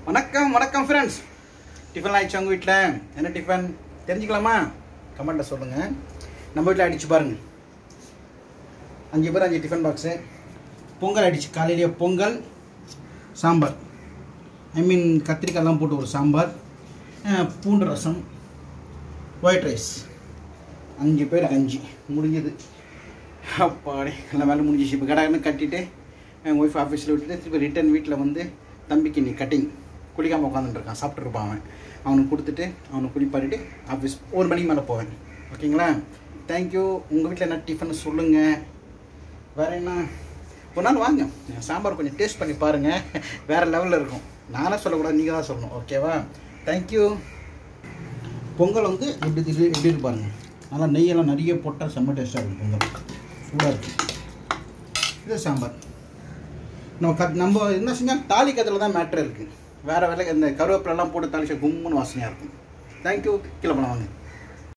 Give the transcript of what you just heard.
வணக்கம் வணக்கம் friends tiffin ஆயிடுச்சு உங்கள் வீட்டில் என்ன டிஃபன் தெரிஞ்சுக்கலாமா கமெண்ட்டில் சொல்லுங்கள் நம்ம வீட்டில் அடிச்சு பாருங்க அஞ்சு பேர் அஞ்சு டிஃபன் பாக்ஸு பொங்கல் அடிச்சு காலையிலேயே பொங்கல் சாம்பார் ஐ மீன் கத்திரிக்காய்லாம் போட்டு ஒரு சாம்பார் அஹ், பூண்டு ரசம் ஒயிட் ரைஸ் அஞ்சு பேருக்கு அஞ்சு முடிஞ்சது அப்பாடி எல்லாம் வேலை முடிஞ்சிச்சு இப்போ கடகன்னு கட்டிட்டு என் ஒய்ஃப் ஆஃபீஸில் விட்டுட்டு திருப்பி ரிட்டர்ன் வீட்டில் வந்து தம்பிக்கு நீ கட்டிங் குளிக்காமல் உட்காந்துட்டுருக்கான் சாப்பிட்ருப்பான் அவன் அவனுக்கு கொடுத்துட்டு அவனுக்கு குளிப்பாட்டிட்டு ஆஃபீஸ் ஒரு மணிக்கு மேலே போவேன் ஓகேங்களா தேங்க்யூ உங்கள் வீட்டில் என்ன டிஃபன் சொல்லுங்கள் வேறு என்ன ஒரு நாள் வாங்க சாம்பார் கொஞ்சம் டேஸ்ட் பண்ணி பாருங்கள் வேறு லெவலில் இருக்கும் நானே சொல்லக்கூடாது நீங்கள் தான் சொல்லணும் ஓகேவா தேங்க்யூ பொங்கல் வந்து எப்படி இருக்கு எப்படி இருக்கு பாருங்க நல்லா நெய்யெல்லாம் நிறைய போட்டால் செம்ம டேஸ்ட்டாக இருக்கும் பொங்கல் சூடாக இருக்குது இது சாம்பார் நம்ம க நம்ம என்ன செஞ்சால் தாலி கதில் தான் மேட்ரு இருக்குது வேறு வேலை இந்த கருவேப்பிலெல்லாம் போட்டு தாளிச்சா கும்முன்னு வாசனையாக இருக்கும் தேங்க்யூ கீழே போன வாங்க